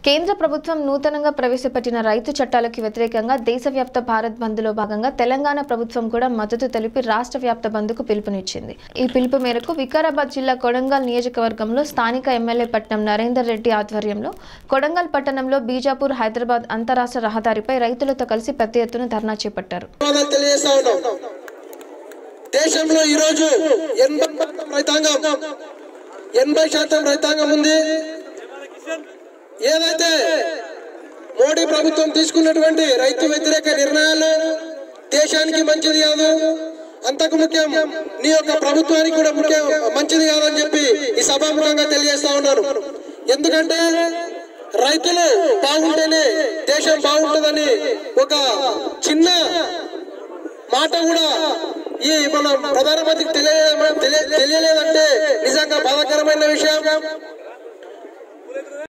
కేంద్ర ప్రభుత్వం నూతనంగా ప్రవేశపెట్టిన రైతు చట్టాలకు వ్యతిరేకంగా దేశవ్యాప్త భారత్ బంద్లో భాగంగా తెలంగాణ ప్రభుత్వం కూడా మద్దతు తెలిపి రాష్ట్ర వ్యాప్త బంద్కు పిలుపునిచ్చింది ఈ పిలుపు మేరకు వికారాబాద్ జిల్లా కొడంగల్ నియోజకవర్గంలో స్థానిక ఎమ్మెల్యే పట్నం నరేందర్ రెడ్డి ఆధ్వర్యంలో కొడంగల్ పట్టణంలో బీజాపూర్ హైదరాబాద్ అంతరాష్ట్ర రహదారిపై రైతులతో కలిసి పెద్ద ఎత్తున ధర్నా చేపట్టారు ధన్యవాదాలు తెలియజేస్తా ఉన్నాం దేశంలో ఈరోజు ఎనభై శాతం రైతాంగం ఎనభై శాతం రైతాంగం ఉంది ఏదైతే మోడీ ప్రభుత్వం తీసుకున్నటువంటి రైతు వ్యతిరేక నిర్ణయాలు దేశానికి మంచిది కాదు అంతకు ముఖ్యం నీ యొక్క ప్రభుత్వానికి కూడా ముఖ్యం మంచిది కాదని చెప్పి ఈ సభాముఖంగా తెలియజేస్తా ఉన్నాను ఎందుకంటే రైతులు బాగుంటేనే దేశం బాగుంటుందని ఒక చిన్న మాట కూడా ఈ మన ప్రధానమంత్రికి తెలియ తెలియ- తెలియలేదంటే నిజంగా బాధాకరమైన విషయం